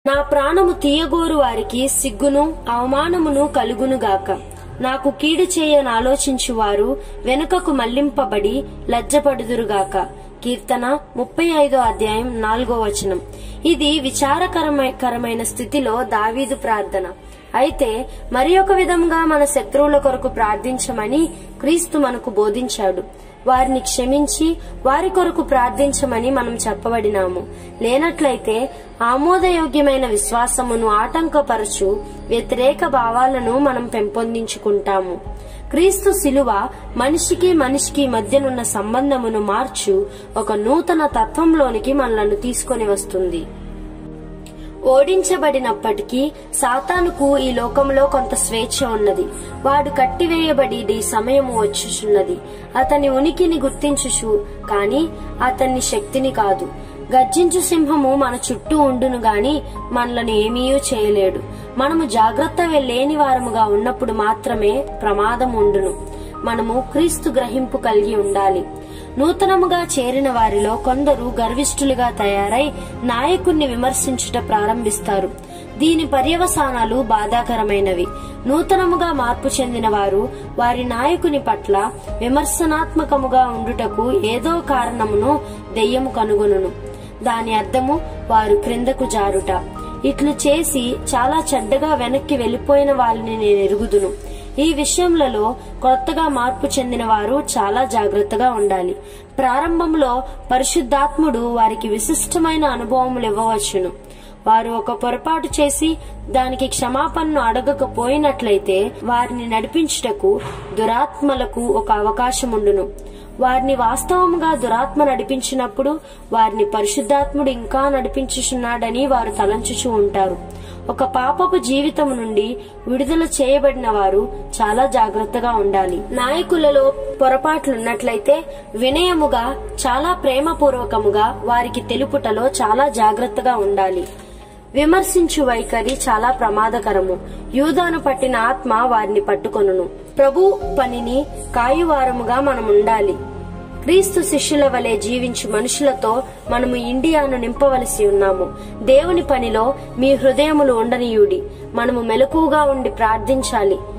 నా ప్రాణము తీయగోరు వారికి సిగ్గును అవమానమును కలుగునుగాక నాకు కీడు చేయని ఆలోచించు వారు వెనుకకు మళ్లింపబడి లజ్జపడుదురుగాక కీర్తన ముప్పై ఐదో అధ్యాయం నాలుగో వచనం ఇది విచారకరమైన స్థితిలో దావీదు ప్రార్థన అయితే మరి ఒక విధంగా మన శత్రువుల కొరకు ప్రార్థించమని క్రీస్తు మనకు బోధించాడు వారిని క్షమించి వారి కొరకు ప్రార్థించమని మనం చెప్పబడినాము లేనట్లయితే ఆమోదయోగ్యమైన విశ్వాసమును ఆటంకపరచు వ్యతిరేక భావాలను మనం పెంపొందించుకుంటాము క్రీస్తు శిలువ మనిషికి మనిషికి మధ్యనున్న సంబంధమును మార్చు ఒక నూతన తత్వంలోనికి మనలను తీసుకొని వస్తుంది ఓడించబడినప్పటికీ సాతానుకు ఈ లోకంలో కొంత స్వేచ్ఛ ఉన్నది వాడు కట్టివేయబడి సమయము వచ్చుచున్నది అతని ఉనికిని గుర్తించుచు కాని అతన్ని శక్తిని కాదు గర్జించు సింహము మన చుట్టూ ఉండును గాని మనలను ఏమీ చేయలేడు మనము జాగ్రత్త లేని వారముగా ఉన్నప్పుడు మాత్రమే ప్రమాదం ఉండును మనము క్రీస్తు గ్రహింపు కలిగి ఉండాలి నూతనముగా చేరిన వారిలో కొందరు గర్విష్ఠులుగా తయారై నాయకుణ్ణి విమర్శించుట ప్రారంభిస్తారు దీని పర్యవసానాలు బాధాకరమైనవి నూతనముగా మార్పు చెందిన వారు వారి నాయకుని పట్ల విమర్శనాత్మకముగా ఉండుటకు ఏదో కారణమును దెయ్యము కనుగొనును దాని అర్థము వారు క్రిందకు జారుట ఇట్లు చేసి చాలా చెడ్డగా వెనక్కి వెళ్లిపోయిన వారిని నేను ఎరుగుదును ఈ విషయములలో కొత్తగా మార్పు చెందిన వారు చాలా జాగ్రత్తగా ఉండాలి ప్రారంభంలో పరిశుద్ధాత్ముడు వారికి విశిష్టమైన అనుభవములు ఇవ్వవచ్చును వారు ఒక పొరపాటు చేసి దానికి క్షమాపణను అడగకపోయినట్లయితే వారిని నడిపించుటకు దురాత్మలకు ఒక అవకాశం ఉండును వారిని వాస్తవముగా దురాత్మ నడిపించినప్పుడు వారిని పరిశుద్ధాత్ముడు ఇంకా నడిపించుచున్నాడని వారు తలంచుచూ ఉంటారు ఒక పాపపు జీవితం నుండి విడుదల చేయబడిన వారు చాలా జాగ్రత్తగా ఉండాలి నాయకులలో పొరపాట్లున్నట్లయితే వినయముగా చాలా ప్రేమపూర్వకముగా వారికి తెలుపుటలో చాలా జాగ్రత్తగా ఉండాలి విమర్శించు వైఖరి చాలా ప్రమాదకరము యూదాను పట్టిన ఆత్మ వారిని పట్టుకొనును ప్రభు పనిని కాయువారముగా మనం ఉండాలి క్రీస్తు శిష్యుల వలె జీవించు మనుషులతో మనము ఇండియాను నింపవలసి ఉన్నాము దేవుని పనిలో మీ హృదయములు ఉండనీయుడి మనము మెలకుగా ఉండి ప్రార్థించాలి